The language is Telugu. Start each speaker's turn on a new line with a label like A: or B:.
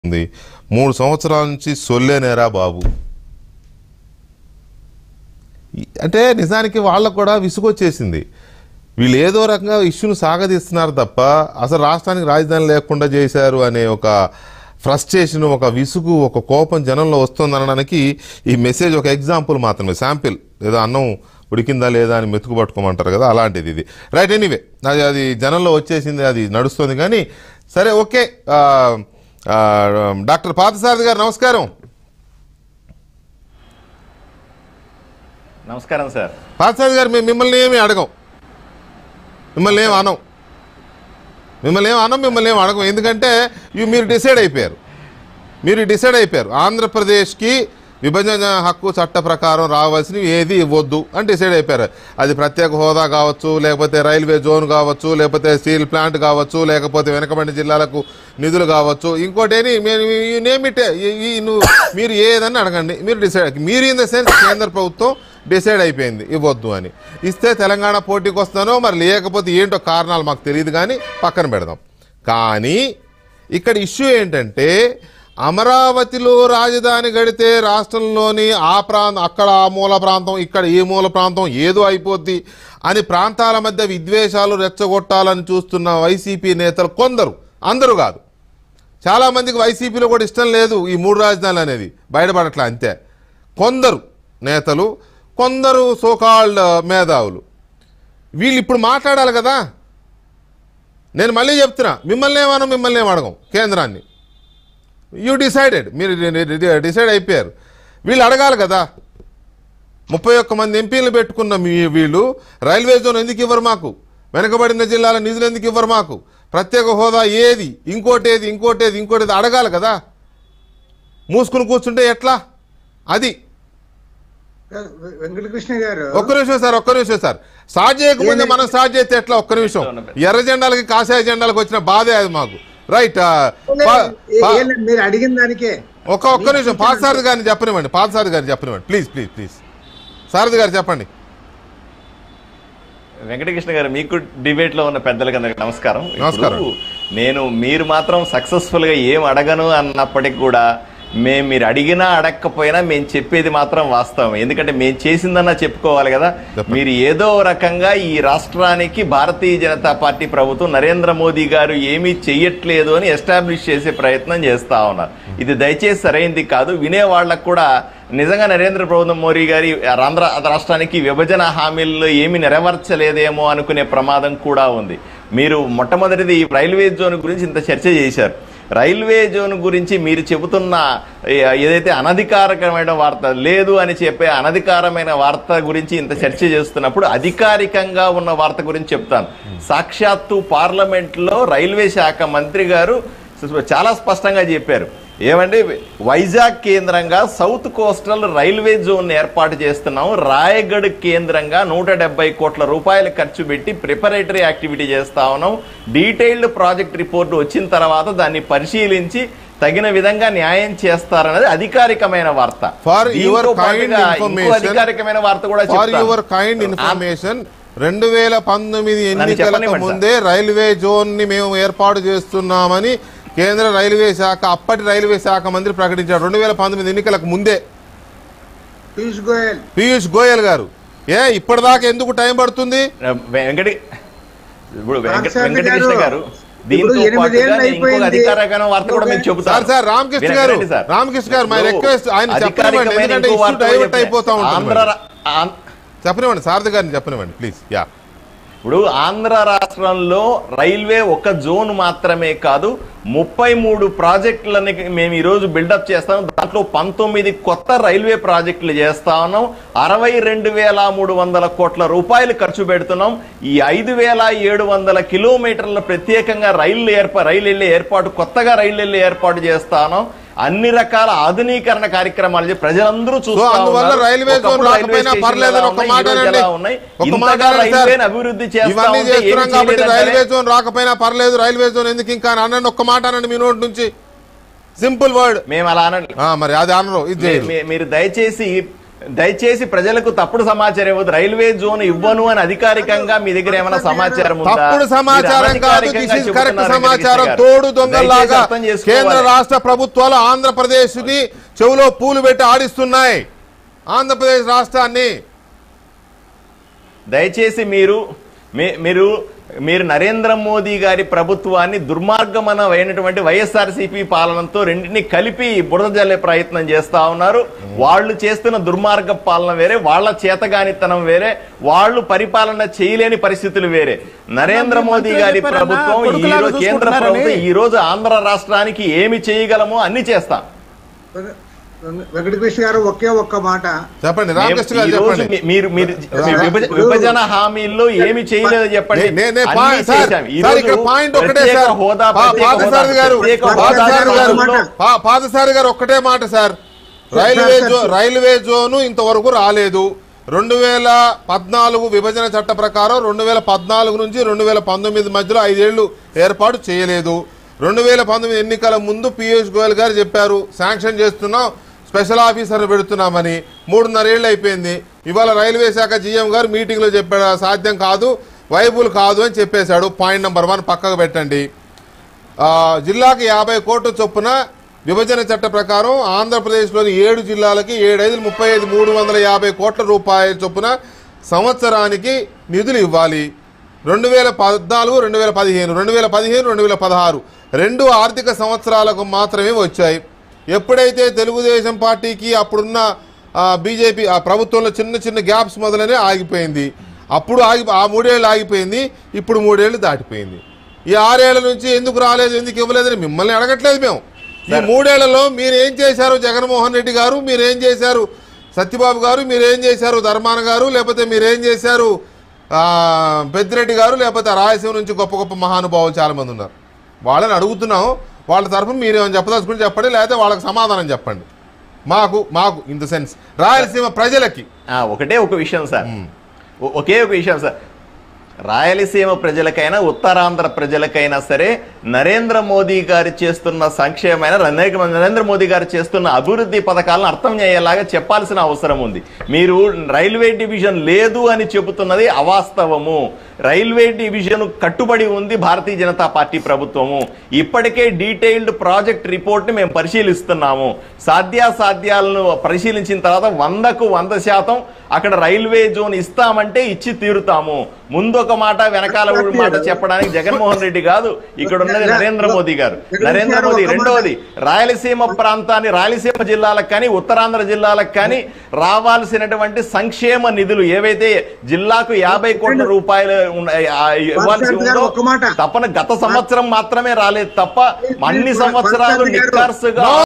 A: ఉంది మూడు సంవత్సరాల నుంచి సొల్లేనేరా బాబు ఈ- అంటే నిజానికి వాళ్ళకు కూడా విసుగొచ్చేసింది వీళ్ళు ఏదో రకంగా ఇష్యూను సాగదీస్తున్నారు తప్ప అసలు రాష్ట్రానికి రాజధాని లేకుండా చేశారు అనే ఒక ఫ్రస్ట్రేషన్ ఒక విసుగు ఒక కోపం జనంలో వస్తుంది అనడానికి ఈ మెసేజ్ ఒక ఎగ్జాంపుల్ మాత్రమే శాంపిల్ ఏదో అన్నం ఉడికిందా లేదా అని మెతుకు పట్టుకోమంటారు కదా అలాంటిది ఇది రైట్ ఎనీవే అది అది జనంలో వచ్చేసింది అది నడుస్తుంది కానీ సరే ఓకే ఆ, ఆ, డాక్టర్ పార్థసారథి గారు నమస్కారం
B: నమస్కారం సార్
A: పార్థసారథి గారు మేము మిమ్మల్ని ఏమి అడగం మిమ్మల్ని ఏం అనం మిమ్మల్ని ఏం అనం మిమ్మల్ని ఏం అడగం ఎందుకంటే ఇవి మీరు డిసైడ్ అయిపోయారు మీరు డిసైడ్ అయిపోయారు ఆంధ్రప్రదేశ్కి విభజన హక్కు చట్ట ప్రకారం రావాల్సినవి ఏది ఇవ్వద్దు అని డిసైడ్ అయిపోయారు అది ప్రత్యేక హోదా కావచ్చు లేకపోతే రైల్వే జోన్ కావచ్చు లేకపోతే స్టీల్ ప్లాంట్ కావచ్చు లేకపోతే వెనకబడిన జిల్లాలకు నిధులు కావచ్చు ఇంకోటేని నేమిటే నువ్వు మీరు ఏదని అడగండి మీరు డిసైడ్ మీరు ఇన్ ద సెన్స్ కేంద్ర ప్రభుత్వం డిసైడ్ అయిపోయింది ఇవ్వద్దు అని ఇస్తే తెలంగాణ పోటీకి వస్తానో మరి లేకపోతే ఏంటో కారణాలు మాకు తెలియదు కానీ పక్కన పెడదాం కానీ ఇక్కడ ఇష్యూ ఏంటంటే అమరావతిలో రాజధాని గడితే రాష్ట్రంలోని ఆ ప్రాంతం అక్కడ ఆ మూల ప్రాంతం ఇక్కడ ఈ మూల ప్రాంతం ఏదో అయిపోద్ది అని ప్రాంతాల మధ్య విద్వేషాలు రెచ్చగొట్టాలని చూస్తున్న వైసీపీ నేతలు కొందరు అందరూ కాదు చాలామందికి వైసీపీలో కూడా ఇష్టం లేదు ఈ మూడు రాజధానులు అనేది బయటపడట్లా అంతే కొందరు నేతలు కొందరు సోకాల్డ్ మేధావులు వీళ్ళు ఇప్పుడు మాట్లాడాలి కదా నేను మళ్ళీ చెప్తున్నా మిమ్మల్ని ఏమన్నా మిమ్మల్ని ఏం అడగం కేంద్రాన్ని యూ డిసైడెడ్ మీరు డిసైడ్ అయిపోయారు వీళ్ళు అడగాలి కదా ముప్పై ఒక్క మంది ఎంపీలు పెట్టుకున్న మీ వీళ్ళు రైల్వే జోన్ ఎందుకు ఇవ్వరు మాకు వెనకబడిన జిల్లాల నిధులు ఎందుకు ఇవ్వరు మాకు ప్రత్యేక హోదా ఏది ఇంకోటేది ఇంకోటేది ఇంకోటేది అడగాలి కదా మూసుకుని కూర్చుంటే ఎట్లా అది
C: వె- వెంకటకృష్ణ గారు
A: ఒక్క నిమిషం సార్ ఒక్క నిమిషం సార్ స్టార్ట్ చేయకముందే మనం స్టార్ట్ చేస్తే ఎట్లా ఒక్క నిమిషం ఎర్ర జెండాలకి కాషాయ జెండాలకు వచ్చిన బాధే అది మాకు రైట్
C: ఏ- ఏ- మీరు అడిగిన దానికే
A: ఒక్క ఒక్క నిమిషం పాదసారథి గారిని చెప్పనివ్వండి పాదసారథి గారిని చెప్పనివ్వండి ప్లీజ్ ప్లీజ్ ప్లీజ్ సారథి గారు చెప్పండి
B: వెంకటకృష్ణ గారు మీకు డిబేట్ లో ఉన్న పెద్దలకి అందరికి నమస్కారం ఇప్పుడు
A: నమస్కారం.
B: నేను మీరు మాత్రం సక్సెస్ఫుల్ గా ఏం అడగను అన్నప్పటికి కూడా మేము మీరు అడిగినా అడగకపోయినా మేము చెప్పేది మాత్రం వాస్తవం ఎందుకంటే మేము చేసిందన్నా చెప్పుకోవాలి కదా
A: చెప్పండి.
B: మీరు ఏదో రకంగా ఈ రాష్ట్రానికి భారతీయ జనతా పార్టీ ప్రభుత్వం నరేంద్ర మోదీ గారు ఏమీ చెయ్యట్లేదు అని ఎస్టాబ్లిష్ చేసే ప్రయత్నం చేస్తా ఉన్నారు ఇది దయచేసి సరైంది కాదు వినే వాళ్ళకు కూడా నిజంగా నరేంద్ర ప్రభుత్వం మోడీ గారి ఆంధ్ర రాష్ట్రానికి విభజన హామీల్లో ఏమీ నెరవేర్చలేదేమో అనుకునే ప్రమాదం కూడా ఉంది మీరు మొట్టమొదటిది ఈ రైల్వే జోన్ గురించి ఇంత చర్చ చేశారు రైల్వే జోన్ గురించి మీరు చెబుతున్న ఏ- ఏదైతే అనధికారికమైన వార్త లేదు అని చెప్పే అనధికారమైన వార్త గురించి ఇంత చర్చ చేస్తున్నప్పుడు అధికారికంగా ఉన్న వార్త గురించి చెప్తాను సాక్షాత్తు పార్లమెంట్లో రైల్వే శాఖ మంత్రి గారు చాలా స్పష్టంగా చెప్పారు ఏమండి వైజాగ్ కేంద్రంగా సౌత్ కోస్టల్ రైల్వే జోన్ ఏర్పాటు చేస్తున్నాం రాయగఢ్ కేంద్రంగా నూట డెబ్బై కోట్ల రూపాయలు ఖర్చు పెట్టి ప్రిపరేటరీ యాక్టివిటీ చేస్తా ఉన్నాం డీటెయిల్డ్ ప్రాజెక్ట్ రిపోర్ట్ వచ్చిన తర్వాత దాన్ని పరిశీలించి తగిన విధంగా న్యాయం చేస్తారన్నది అధికారికమైన వార్త
A: For
B: దీంతో
A: your kind
B: పాటుగా ఇంకో
A: information-
B: అధికారికమైన వార్త కూడా
A: ఫర్
B: చెప్తాను.
A: యువర్ కైండ్ ఇన్ఫర్మేషన్ రెండు వేల పంతొమ్మిది ఎన్నికలకు
B: చెప్పనివ్వండి,
A: ముందే రైల్వే జోన్ ని మేము ఏర్పాటు చేస్తున్నామని కేంద్ర రైల్వే శాఖ అప్పటి రైల్వే శాఖ మంత్రి ప్రకటించారు రెండు వేల పంతొమ్మిది ఎన్నికలకు ముందే
C: పీయూష్ గోయల్
A: పీయూష్ గోయల్ గారు ఏ ఇప్పటిదాకా ఎందుకు టైం పడుతుంది
B: వెంకటి ఇప్పుడు వెంకట-
C: రామచంద్ర
B: వెంకటకృష్ణ
C: గారు,
B: గారు
C: ఇప్పుడు
B: దీంతో
C: ఎనిమిదేళ్ళు
B: పాటుగా ఇంకొక
C: అయిపోయింది.
B: అధికారికమైన వార్త కూడా మీకు చెబుతాను
A: సార్ సార్ రామకృష్ణ గారు
B: వినండి సార్.
A: రామకృష్ణ గారు మై
B: ఇప్పుడు
A: రిక్వెస్ట్ ఆయన చెప్పనివ్వండి
B: అధికారికమైన
A: ఎందుకంటే
B: ఇంకో
A: ఇష్యూ
B: వార్త కూడా
A: డైవర్ట్
B: చెప్తాను.
A: అయిపోతా
B: ఆంధ్ర
A: ఉంటుంది
B: రా- ఆం-
A: చెప్పనివ్వండి సారథి గారిని చెప్పనివ్వండి ప్లీజ్ యా
B: ఇప్పుడు ఆంధ్ర రాష్ట్రంలో రైల్వే ఒక జోన్ మాత్రమే కాదు ముప్పై మూడు ప్రాజెక్టులని మేము ఈరోజు బిల్డప్ చేస్తాం దాంట్లో పంతొమ్మిది కొత్త రైల్వే ప్రాజెక్టులు చేస్తా ఉన్నాం అరవై రెండు వేల మూడు వందల కోట్ల రూపాయలు ఖర్చు పెడుతున్నాం ఈ ఐదు వేల ఏడు వందల కిలోమీటర్ల ప్రత్యేకంగా రైళ్లు ఏర్పా రైలు వెళ్ళే ఏర్పాటు కొత్తగా రైలు వెళ్ళే ఏర్పాటు చేస్తా ఉన్నాం అన్ని రకాల ఆధునీకరణ కార్యక్రమాలు చేసి ప్రజలందరూ చూస్తా
A: అందువల్ల
B: ఉన్నారు.
A: రైల్వే జోన్
B: ఒకప్పుడు రైల్వే
A: రాకపోయినా
B: స్టేషన్లు
A: పర్లేదని
B: ఎలా
A: ఒక
B: ఉన్నాయి,
A: మాట
B: ఈ రోజు
A: అనండి.
B: ఎలా ఉన్నాయి
A: ఒక
B: ఇంతగా
A: మాట అనండి సార్.
B: రైల్వేని అభివృద్ధి చేస్తా
A: ఇవన్నీ
B: ఉంటే ఏమీ
A: చేస్తున్నాం కాబట్టి
B: చేయలేదంటారే?
A: రైల్వే జోన్ రాకపోయినా పర్లేదు రైల్వే జోన్ ఎందుకు ఇంకా అని అనండి ఒక్క మాట అనండి మీ నోటి నుంచి సింపుల్ వర్డ్
B: మేము అలా అనండి
A: మరి అది అనరు ఇది
B: మీ-
A: చేయరు
B: మీ- మీరు దయచేసి దయచేసి ప్రజలకు తప్పుడు సమాచారం ఇవ్వదు రైల్వే జోన్ ఇవ్వను అని అధికారికంగా మీ దగ్గర ఏమైనా సమాచారం ఉందా
A: తప్పుడు సమాచారం
B: మీరు
A: కాదు
B: అనధికారికంగా
A: దిస్ ఇస్ కరెక్ట్
B: చెబుతున్నారు
A: సమాచారం
B: వెంకటేష్ గారు.
A: తోడు
B: దయచేసి
A: దొంగలాగా
B: అర్థం చేసుకోవాలి.
A: కేంద్ర రాష్ట్ర ప్రభుత్వాలు ఆంధ్రప్రదేశ్ ని చెవులో పూలు పెట్టి ఆడిస్తున్నాయి ఆంధ్రప్రదేశ్ రాష్ట్రాన్ని
B: దయచేసి మీరు మీ- మీరు మీరు నరేంద్ర మోదీ గారి ప్రభుత్వాన్ని దుర్మార్గమనమైనటువంటి వైఎస్ఆర్సీపీ పాలనతో రెండింటిని కలిపి బురద జల్లే ప్రయత్నం చేస్తా ఉన్నారు వాళ్ళు చేస్తున్న దుర్మార్గ పాలన వేరే వాళ్ళ చేతగానితనం వేరే వాళ్ళు పరిపాలన చేయలేని పరిస్థితులు వేరే నరేంద్ర
D: అన్న,
B: మోదీ
D: మంత్రి
B: గారి
D: చెప్పారన్న,
B: ప్రభుత్వం ఈ
D: కొడుకులాగా
B: రోజు కేంద్ర
D: చూసుకుంటున్నారని.
B: ప్రభుత్వం ఈ రోజు ఆంధ్ర రాష్ట్రానికి ఏమి చేయగలమో అన్ని చేస్తాం
C: వెంక- వెంక- వెంకటకృష్ణ గారు ఒకే ఒక్క మాట
A: చెప్పండి
B: మేము
A: రామకృష్ణ గారు
B: ఈ రోజు
A: చెప్పండి
B: మీ- మీరు మీరు మీ విభజ-
C: ఇప్పుడు-
B: విభజన హామీల్లో ఏమి చేయలేదో చెప్పండి
A: నే- నే- నే-
B: అన్నీ
A: పాయింట్ సార్,
B: చేశాం. ఈ
A: సార్
B: రోజు
A: ఇక్కడ పాయింట్ ఒకటే
B: ప్రత్యేక
A: సార్
B: హోదా
A: పా-
B: ప్రత్యేక
A: పాదసారి
B: హోదా,
A: గారు
B: ప్రత్యేక హోదా
A: పాదసారి గారు
C: మాట.
A: పా- పాదసారి గారు ఒక్కటే మాట సార్ రైల్వే జో రైల్వే జోను ఇంతవరకు రాలేదు రెండు వేల పద్నాలుగు విభజన చట్ట ప్రకారం రెండు వేల పద్నాలుగు నుంచి రెండు వేల పంతొమ్మిది మధ్యలో ఐదేళ్లు ఏర్పాటు చేయలేదు రెండు వేల పంతొమ్మిది ఎన్నికల ముందు పీయూష్ గోయల్ గారు చెప్పారు శాంక్షన్ చేస్తున్నాం స్పెషల్ ఆఫీసర్ పెడుతున్నామని మూడున్నరేళ్ళు అయిపోయింది ఇవాళ రైల్వే శాఖ జీఎం గారు మీటింగ్లో చెప్పాడు "ఆ సాధ్యం కాదు వైబుల్ కాదు అని చెప్పేశాడు పాయింట్ నెంబర్ వన్ పక్కకు పెట్టండి ఆ, జిల్లాకి యాభై కోట్ల చొప్పున విభజన చట్ట ప్రకారం ఆంధ్రప్రదేశ్లోని ఏడు జిల్లాలకి ఏడైదు ముప్పై ఐదు మూడు వందల యాభై కోట్ల రూపాయల చొప్పున సంవత్సరానికి నిధులు ఇవ్వాలి రెండు వేల పద్నాలుగు రెండు వేల పదిహేను రెండు వేల పదిహేను రెండు వేల పదహారు రెండు ఆర్థిక సంవత్సరాలకు మాత్రమే వచ్చాయి ఎప్పుడైతే తెలుగుదేశం పార్టీకి అప్పుడున్న బీజేపీ ఆ ప్రభుత్వంలో చిన్న చిన్న గ్యాప్స్ మొదలనే ఆగిపోయింది అప్పుడు ఆగి ఆ మూడేళ్ళు ఆగిపోయింది ఇప్పుడు మూడేళ్ళు దాటిపోయింది ఈ ఆరేళ్ల నుంచి ఎందుకు రాలేదు ఎందుకు ఇవ్వలేదని మిమ్మల్ని అడగట్లేదు మేము ఈ మూడేళ్లలో మీరు ఏం చేశారు జగన్మోహన్ రెడ్డి గారు మీరేం చేశారు సత్యబాబు గారు మీరేం చేశారు ధర్మాన గారు లేకపోతే మీరేం చేశారు ఆ, పెద్దిరెడ్డి గారు లేకపోతే రాయలసీమ నుంచి గొప్ప గొప్ప మహానుభావులు చాలా మంది ఉన్నారు వాళ్ళని అడుగుతున్నాం వాళ్ళ తరఫున మీరేమైనా చెప్పదలుచుకుని చెప్పండి లేకపోతే వాళ్ళకి సమాధానం చెప్పండి మాకు మాకు ఇన్ ద సెన్స్ రాయలసీమ ప్రజలకి
B: ఆ, ఒకటే ఒక విషయం సార్ ఒ- ఒకే ఒక విషయం సార్ రాయలసీమ ప్రజలకైనా ఉత్తరాంధ్ర ప్రజలకైనా సరే నరేంద్ర మోదీ గారు చేస్తున్న సంక్షేమైన నరేంద్ర నరేంద్ర మోదీ గారు చేస్తున్న అభివృద్ధి పథకాలను అర్థం అయ్యేలాగా చెప్పాల్సిన అవసరం ఉంది మీరు రైల్వే డివిజన్ లేదు అని చెబుతున్నది అవాస్తవము రైల్వే డివిజన్ కట్టుబడి ఉంది భారతీయ జనతా పార్టీ ప్రభుత్వము ఇప్పటికే డీటెయిల్డ్ ప్రాజెక్ట్ రిపోర్ట్ ని మేము పరిశీలిస్తున్నాము సాధ్యాసాధ్యాలను పరిశీలించిన తర్వాత వందకు వంద శాతం అక్కడ రైల్వే జోన్ ఇస్తామంటే ఇచ్చి తీరుతాము ముందు ఒక మాట వెనకాల ఒక మాట చెప్పడానికి జగన్మోహన్ రెడ్డి కాదు ఇక్కడ ఉన్నది నరేంద్ర మోదీ గారు నరేంద్ర మోదీ రెండవది రాయలసీమ ప్రాంతాన్ని రాయలసీమ జిల్లాలకు కానీ ఉత్తరాంధ్ర జిల్లాలకు కానీ రావాల్సినటువంటి సంక్షేమ నిధులు ఏవైతే జిల్లాకు యాభై కోట్ల రూపాయలు ఉన్న- ఆ, ఇవ్వాల్సి ఉందో
C: ఒక్క మాట.
B: తప్పన గత సంవత్సరం మాత్రమే రాలేదు తప్ప అన్ని సంవత్సరాలు
C: పార్థసారథి గారు.
B: నిఖార్సుగా